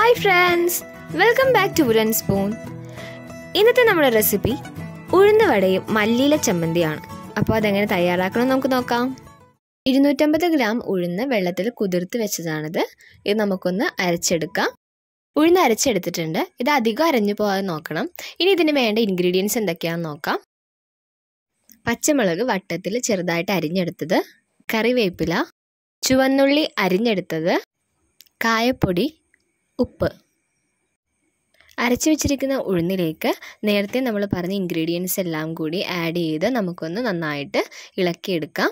hi friends welcome back to wooden spoon ഇന്നത്തെ നമ്മുടെ recipe ഉഴുന്ന വടയും മല്ലിയില ചമ്മന്തിയാണ് അപ്പോൾ അതെങ്ങനെ തയ്യാറാക്കണം നമുക്ക് നോക്കാം ഇരുന്നൂറ്റമ്പത് ഗ്രാം ഉഴുന്ന് വെള്ളത്തിൽ കുതിർത്ത് വെച്ചതാണിത് ഇത് നമുക്കൊന്ന് അരച്ചെടുക്കാം ഉഴുന്ന് അരച്ചെടുത്തിട്ടുണ്ട് ഇത് അധികം അരഞ്ഞു പോകാതെ നോക്കണം ഇനി ഇതിന് വേണ്ട ഇൻഗ്രീഡിയൻസ് എന്തൊക്കെയാണെന്ന് നോക്കാം പച്ചമുളക് വട്ടത്തിൽ ചെറുതായിട്ട് അരിഞ്ഞെടുത്തത് കറിവേപ്പില ചുവന്നുള്ളി അരിഞ്ഞെടുത്തത് കായപ്പൊടി ഉപ്പ് അരച്ചു വെച്ചിരിക്കുന്ന ഉഴുന്നിലേക്ക് നേരത്തെ നമ്മൾ പറഞ്ഞ ഇൻഗ്രീഡിയൻസ് എല്ലാം കൂടി ആഡ് ചെയ്ത് നമുക്കൊന്ന് നന്നായിട്ട് ഇളക്കിയെടുക്കാം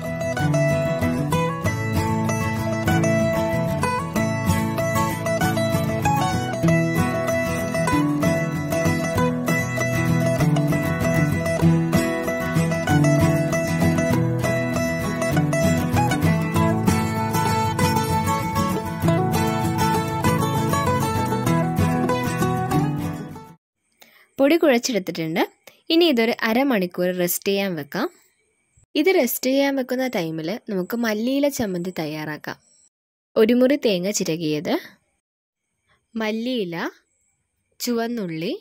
പൊടി കുഴച്ചെടുത്തിട്ടുണ്ട് ഇനി ഇതൊരു അരമണിക്കൂർ റെസ്റ്റ് ചെയ്യാൻ വെക്കാം ഇത് റെസ്റ്റ് ചെയ്യാൻ വെക്കുന്ന ടൈമിൽ നമുക്ക് മല്ലിയില ചമ്മന്തി തയ്യാറാക്കാം ഒരു മുറി തേങ്ങ ചിരകിയത് മല്ലിയില ചുവന്നുള്ളി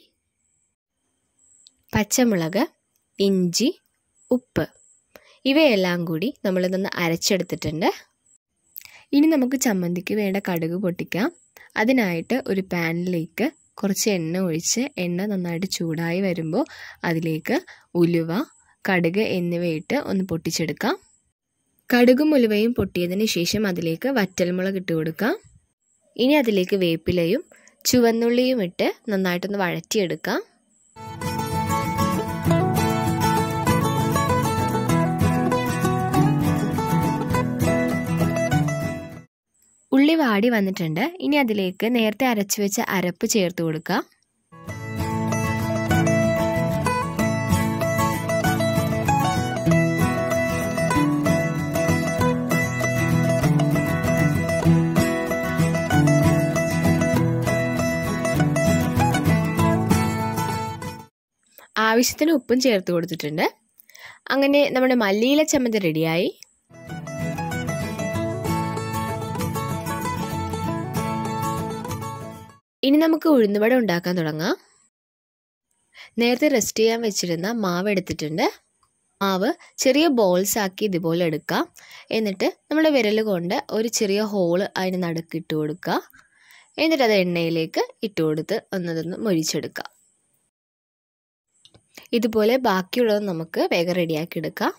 പച്ചമുളക് ഇഞ്ചി ഉപ്പ് ഇവയെല്ലാം കൂടി നമ്മളിതൊന്ന് അരച്ചെടുത്തിട്ടുണ്ട് ഇനി നമുക്ക് ചമ്മന്തിക്ക് വേണ്ട കടുക് പൊട്ടിക്കാം അതിനായിട്ട് ഒരു പാനിലേക്ക് കുറച്ച് എണ്ണ ഒഴിച്ച് എണ്ണ നന്നായിട്ട് ചൂടായി വരുമ്പോൾ അതിലേക്ക് ഉലുവ കടുക് എന്നിവയിട്ട് ഒന്ന് പൊട്ടിച്ചെടുക്കാം കടുകും ഉലുവയും പൊട്ടിയതിന് ശേഷം അതിലേക്ക് വറ്റൽമുളക് ഇട്ട് കൊടുക്കാം ഇനി അതിലേക്ക് വേപ്പിലയും ചുവന്നുള്ളിയും ഇട്ട് നന്നായിട്ടൊന്ന് വഴറ്റിയെടുക്കാം ഉള്ളി വാടി വന്നിട്ടുണ്ട് ഇനി അതിലേക്ക് നേരത്തെ അരച്ചു വെച്ച അരപ്പ് ചേർത്ത് കൊടുക്കുക ആവശ്യത്തിന് ഉപ്പും ചേർത്ത് കൊടുത്തിട്ടുണ്ട് അങ്ങനെ നമ്മുടെ മല്ലിയില ചമ്മന്തി റെഡിയായി ഇനി നമുക്ക് ഉഴുന്നുവട ഉണ്ടാക്കാൻ തുടങ്ങാം നേരത്തെ റെസ്റ്റ് ചെയ്യാൻ വെച്ചിരുന്ന മാവ് എടുത്തിട്ടുണ്ട് മാവ് ചെറിയ ബോൾസ് ആക്കി ഇതുപോലെ എടുക്കാം എന്നിട്ട് നമ്മൾ വിരൽ കൊണ്ട് ഒരു ചെറിയ ഹോള് അതിന് നടുക്ക് ഇട്ട് കൊടുക്കുക എന്നിട്ട് അത് എണ്ണയിലേക്ക് ഇട്ട് കൊടുത്ത് ഒന്നതൊന്ന് മൊരിച്ചെടുക്കുക ഇതുപോലെ ബാക്കിയുള്ളത് നമുക്ക് വേഗം റെഡിയാക്കി എടുക്കാം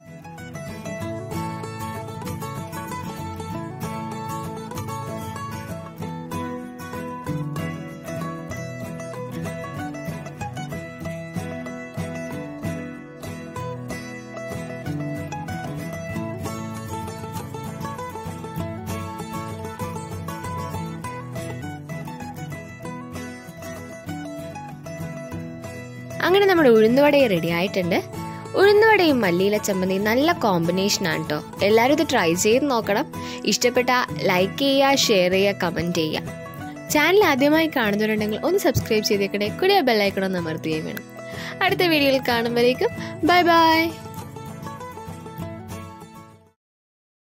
അങ്ങനെ നമ്മുടെ ഉഴുന്നുവടയും റെഡി ആയിട്ടുണ്ട് ഉഴുന്നുവടയും മല്ലിയില ചമ്മന്തിയും നല്ല കോമ്പിനേഷനാണ് കേട്ടോ എല്ലാവരും ഇത് ട്രൈ ചെയ്ത് നോക്കണം ഇഷ്ടപ്പെട്ട ലൈക്ക് ചെയ്യുക ഷെയർ ചെയ്യുക കമൻറ്റ് ചെയ്യുക ചാനൽ ആദ്യമായി കാണുന്നവരുണ്ടെങ്കിൽ ഒന്ന് സബ്സ്ക്രൈബ് ചെയ്തേക്കണേ കൂടിയ ബെല്ലൈക്കണം അമർത്തുകയും വേണം അടുത്ത വീഡിയോയിൽ കാണുമ്പോഴേക്കും ബൈ ബൈ